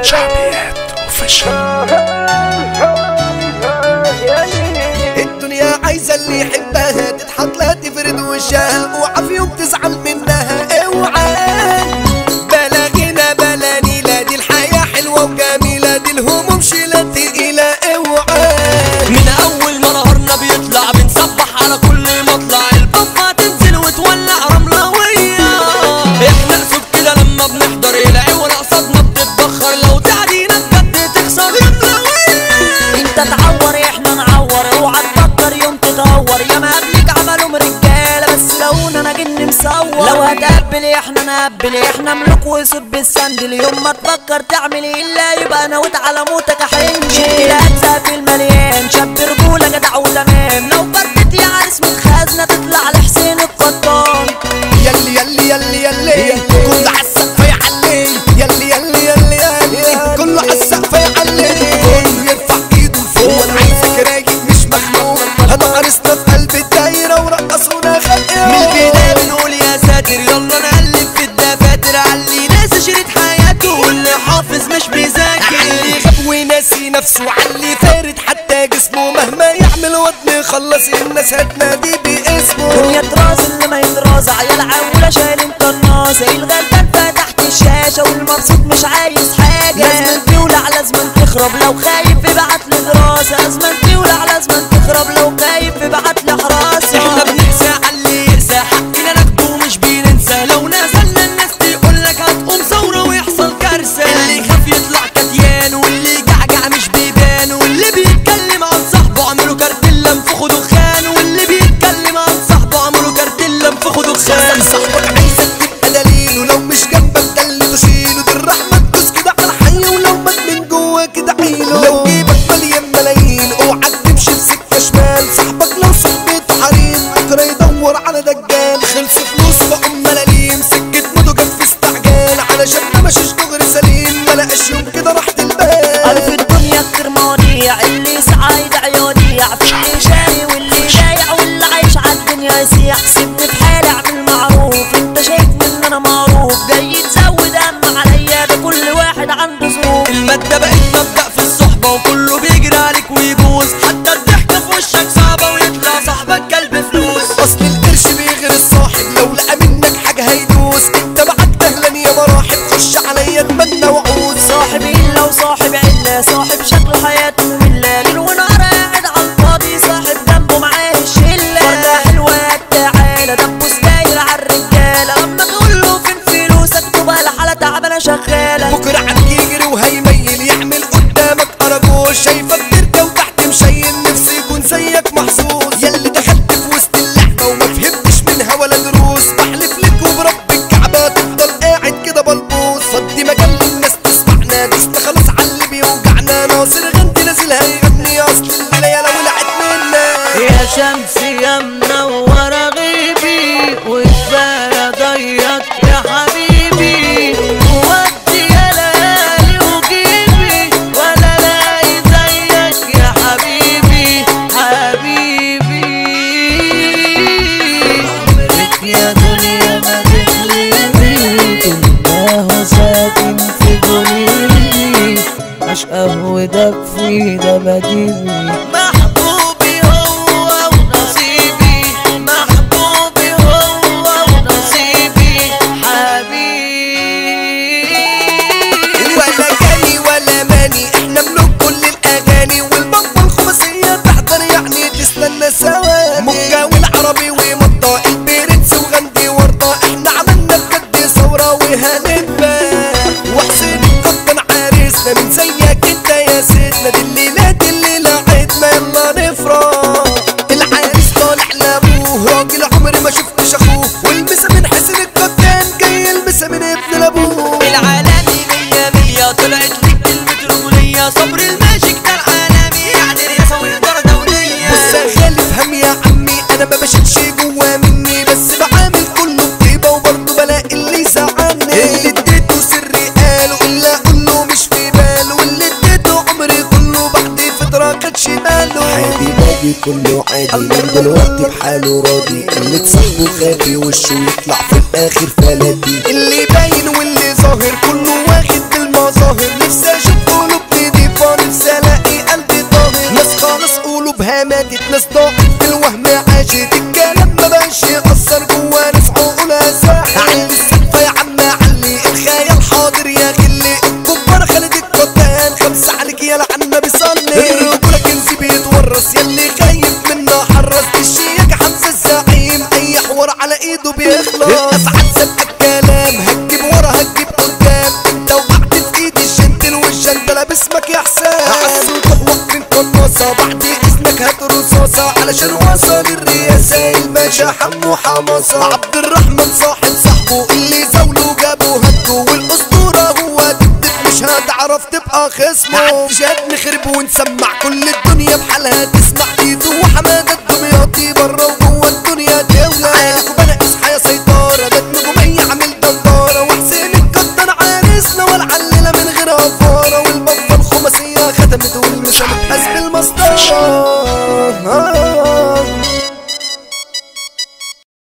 شعبيات اوفيشال الدنيا عايزة اللي يحبها تضحك لا تفرد وشها اوعى في يوم تزعل منها اوعى بلا غنى بلا نيلة دي الحياة حلوة وجميلة دي الهموم شيلة تقيلة اوعى من اول ما نهارنا بيطلع بنصبح على كل مطلع البفة تنزل وتولع رملوية احنا اسود كده لما بنحضر العيون قصادنا بتتبخر لو تعدينا بجد تخسر رملوية انت تعور احنا نعور اوعى تفكر يوم تدور يا ما قبلك عملهم رجاله بس لو انا جن مصور لو هتقبل احنا نقبل احنا ملوك وسود بالسندل يوم ما تفكر تعمل ايه الا يبقى انا على موتك احن شيل في المليان شاب رجوله جدع وتمام لو فردت يا عريس من خزنه تطلع لحسين القطان يلي يلي يلي يلي كله عالسقف يعلي يلي يلي يلي يلي كله عالسقف يعلي كله يرفع ايده لفوق انا عايزك رايق مش مخنوق هتعرسنا في قلب الدايرة ورقصونا خلق من البداية بنقول يا ساتر يلا نقلب في الدفاتر علي ناس شريط حياته واللي حافظ مش بيذاكر اللي غاب وناسي نفسه علي فارد حتى جسمه مهما يعمل وطن يخلص الناس هتنادي باسمه دنيا طراز اللي ما يدراز عيال عاولة شايلين قناصة الغلبان فتحت الشاشة والمبسوط مش عايز حاجة لازم تولع لازم تخرب لو خايف ابعت لي دراسة لازم تولع لازم تخرب لو خايف ابعت لي حراسة احنا بنقسى على اللي يقسى حقنا ناخده مش بننسى لو نزلنا الناس تقول لك هتقوم ثورة ويحصل كارثة اللي يخاف يطلع كتيان واللي جعجع مش بيبان واللي بيتكلم عن صاحبه عملوا كارتيلا انفخوا دخان واللي بيتكلم عن صاحبه عملوا كارتيلا انفخوا دخان صاحبك عايزك تبقى دليل ولو مش جنبك ده اللي تشيله دي الرحمة تدوس كده على الحي ولو مات من جوا كده عيله لو جيبك مليان ملايين اوعى تمشي في سكة شمال صاحبك لو صحبته حريم بكرة يدور على دجال خلص فلوس بقوم ملاليم سكة موته جت في استعجال علشان ما مشيش دغري سليم ملقاش يوم كده راحة ألف البال الدنيا كتير مواضيع اللي يسعى يدعي يوديع في اللي شاري واللي بايع واللي عايش عالدنيا يسيح سيبني في حالي اعمل معروف انت شايف ان انا معروف جاي تزود هم عليا ده كل واحد عنده ظروف المادة بقت مبدأ في الصحبة وكله بيجري عليك ويبوظ حتى الضحكة في وشك صعبة ويطلع صاحبك كلب فلوس اصل القرش بيغير الصاحب لو لقى منك حاجة هيدوس انت معاك دهلان يا مراحب خش عليا اتمنى وعود صاحب إلا وصاحب علة صاحب شكل حياته مملة ليل ونهار قاعد على الفاضي صاحب جنبه معاه الشلة وردة حلوة يا تعالى دبوس داير على الرجالة لما تقول له فين فلوسك تبقى الحالة تعبانة شغالة بكرة عنك يجري وهيميل يعمل قدامك أرجوش شايفك تركة وتحت مشين نفسي يكون زيك محظوظ ياللي دخلت في وسط اللعبة وما فهمتش منها ولا دروس بحلف لك وبرب الكعبة تفضل قاعد كده بلبوس فضي مجال للناس تسمعنا دوست خلاص على اللي بيوجعنا ناصر غندي نازل هيغني أصل الليلة لو ولعت منا يا شمس يا منورة غيبي وكفاية ضيق يا حبيبي ودي يا ليالي وجيبي ولا لاقي زيك يا حبيبي حبيبي عمرك يا دنيا ما تحلمي الله ساكن في قلبي عشقه ودفي ده بديبي محبوبي هو ونصيبي محبوبي هو ونصيبي حبيبي ولا جاني ولا ماني احنا ملوك كل الاغاني والبابا الخماسية تحضر يعني تستنى ثواني مكة والعربي ومطة البرنس وغندي ورطة احنا عملنا بجد ثورة وهنبقى وحسين القطن عريسنا من زيك انت يا سيدنا دي الليلات اللي لعبنا يلا نفرح العريس طالع لابوه راجل عمري ما شفتش اخوه والمسا من حسن القطان جاي المسا من ابن لابوه العالمي مية مية طلعت لك كلمة رجولية صبر الماجيك ده العالمي يعني رياسة وإدارة دولية بص يا خالي افهم يا عمي انا ما بشيلش جوا مني بس بعامل كله بطيبه وبرضه بلاقي اللي يزعلني اللي اديته سري قاله اللي اقوله مش في باله واللي اديته عمري كله بعد فتره خد شماله عادي باجي كله عادي من دلوقتي بحاله راضي اللي تصاحبه خافي وشه يطلع في الاخر فلاتي اللي باين واللي ظاهر كله واخد بالمظاهر نفسي باشا حمو حمصة عبد الرحمن صاحب صاحبه اللي زاوله جابه هده والاسطورة هو دبدب مش هتعرف تبقى خصمه جاد نخرب ونسمع كل الدنيا بحالها تسمع ايده وحمادة الدمياطي بره وجوه الدنيا دولة عالك وبنا اصحى يا سيطرة ده نجومية عامل دندارة وحسين القطر عريسنا والعللة من غير افارة والبفة الخماسية ختمت والمسامح حسب المسطرة